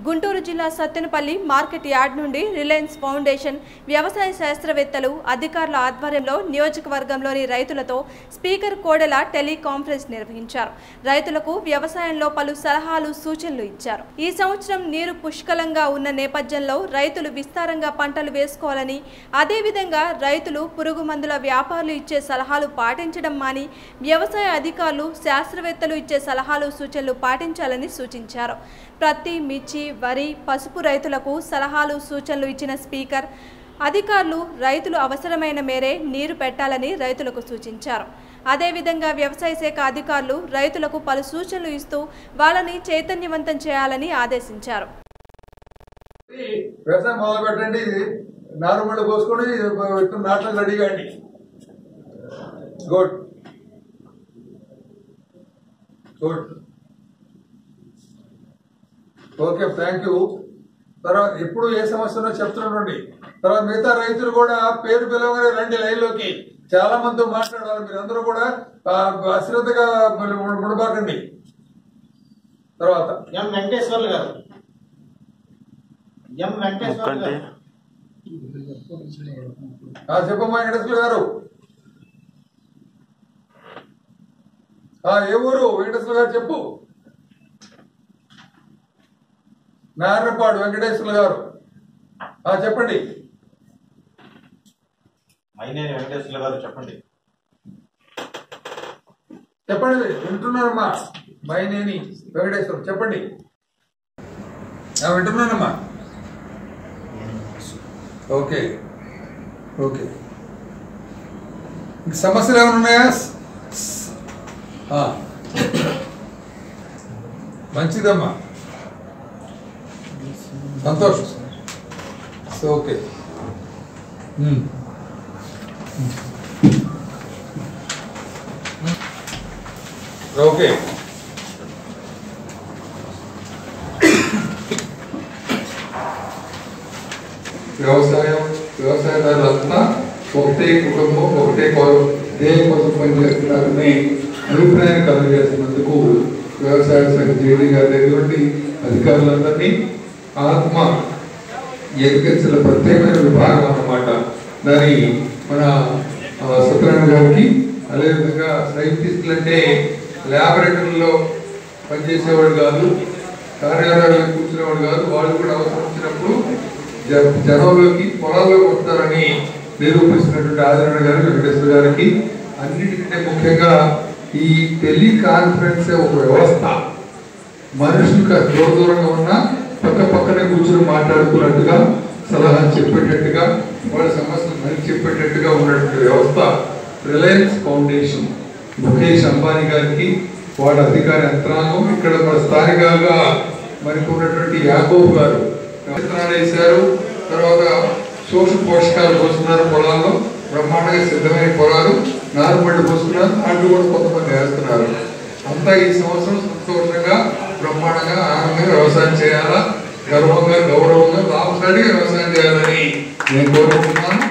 గుంటూరు జిల్లా Sattenapalli market yard నుండి Reliance foundation వ్యవసాయ శాస్త్రవేత్తలు అధికారుల ఆధ్వర్యంలో నియోజకవర్గంలోని రైతులతో స్పీకర్ కోడెల టెలికాన్ఫరెన్స్ నిర్వహించారు రైతులకు వ్యవసాయంలో పలు సలహాలు సూచనలు ఇచ్చారు ఈ సంవత్సరం నీరు పుష్కలంగా ఉన్న నేపథ్యంలో రైతులు విస్తారంగా పంటలు వేసుకోవాలని అదేవిధంగా రైతులు పురుగు మందుల వ్యాపారులు ఇచ్చే సలహాలు పాటించడం మాని వ్యవసాయ అధికారులు శాస్త్రవేత్తలు ఇచ్చే సలహాలు సూచనలు పాటించాలని సూచించారు ప్రతి మిర్చి వరి పసుపు రైతులకు సలహాలు సూచనలు ఇచ్చిన స్పీకర్ అధికారులు రైతులు అవసరమైన మేరే నీరు పెట్టాలని రైతులకు సూచించారు అదేవిధంగా వ్యవసాయ శాఖ అధికారులు రైతులకు పలు సూచనలు ఇస్తూ వాళ్ళని చైతన్యవంతం చేయాలని ఆదేశించారు వ్యవసాయం మొదలు పెట్టండి నారుమళ్ళు పోసుకొని విత్తనం నాట్లకు రెడీ కాండి good good okay thank you తర్వాత ఎప్పుడు ఏ సమస్య ఉన్నా చెప్తుండండి తర్వాత మిగతా రైతులు కూడా పేరు పిలవగానే రండి లైన్లోకి చాలా మందితో మాట్లాడాలి మీరు అందరూ కూడా ఆ, అశ్రద్ధగా ముడబాకండి తర్వాత ఎం వెంకటేశ్వర్లు గారు ఎం వెంకటేశ్వర్లు గారు ఆ, చెప్పమ్మా వెంకటేశ్వర గారు ఆ, ఏ ఊరు వెంకటేశ్వర గారు చెప్పు నారపాడు వెంకటేశ్వర గారు ఆ, చెప్పండి మైనేని వెంకటేశ్వర్లు గారు చెప్పండి చెప్పండి వింటున్నానమ్మా మైనేని వెంకటేశ్వర చెప్పండి ఆ, వింటున్నానమ్మా ఓకే ఓకే ఇంక సమస్యలు ఏమైనా ఉన్నాయా ఆ. మంచిదమ్మా సంతోషం సో ఓకే ఉమ్. ఓకే వ్యవసాయం వ్యవసాయదారులంతా ఒకటే కుటుంబం ఒకటే కో- ధ్యేయం కోసం పనిచేస్తున్నారని అభిప్రాయం కలుగజేసినందుకు వ్యవసాయ శాఖ జేడీ గారి దగ్గర నుండి అధికారులందరినీ ఆత్మ ఎగ్రికల్చర్ ప్రత్యేకమైన విభాగం అన్నమాట దాని మన ఆ, సత్యనారాయణ గారికి అదేవిధంగా సైంటిస్టులు అంటే ల్యాబొరేటరీలో పనిచేసేవాడు కాదు కార్యాలయాల్లో కూర్చునేవాడు కాదు వాళ్ళు కూడా అవసరం వచ్చినప్పుడు జ- జనంలోకి పొలాల్లోకి వస్తారని నిరూపిస్తున్నటువంటి ఆదరణ గారు వెంకటేశ్వర గారికి అన్నిటికంటే ముఖ్యంగా ఈ టెలికాన్ఫరెన్స్ ఒక వ్యవస్థ మనుషులకు దూర దూరంగా ఉన్నా పక్క పక్కనే కూర్చొని మాట్లాడుకున్నట్టుగా సలహా చెప్పేటట్టుగా వాళ్ళ సమస్యలు మరి చెప్పేటట్టుగా ఉన్నటువంటి వ్యవస్థ రిలయన్స్ ఫౌండేషన్ ముఖేష్ అంబానీ గారికి వాళ్ళ అధికార యంత్రాంగం ఇక్కడ మన స్థానికంగా మనకు ఉన్నటువంటి యాకోబ్ గారు విత్తనాలు వేశారు తర్వాత సూక్ష్మ పోషకాలు పోస్తున్నారు పొలాల్లో బ్రహ్మాండంగా సిద్ధమైన పొలాలు నారుమళ్ళు పోస్తున్నారు నాట్లు కూడా కొంతమంది వేస్తున్నారు అంతా ఈ సంవత్సరం సంతోషంగా బ్రహ్మాండంగా ఆనందంగా వ్యవసాయం చేయాలా గర్వంగా గౌరవంగా లాభసాటిగా వ్యవసాయం చేయాలని నేను కోరుకుంటున్నాను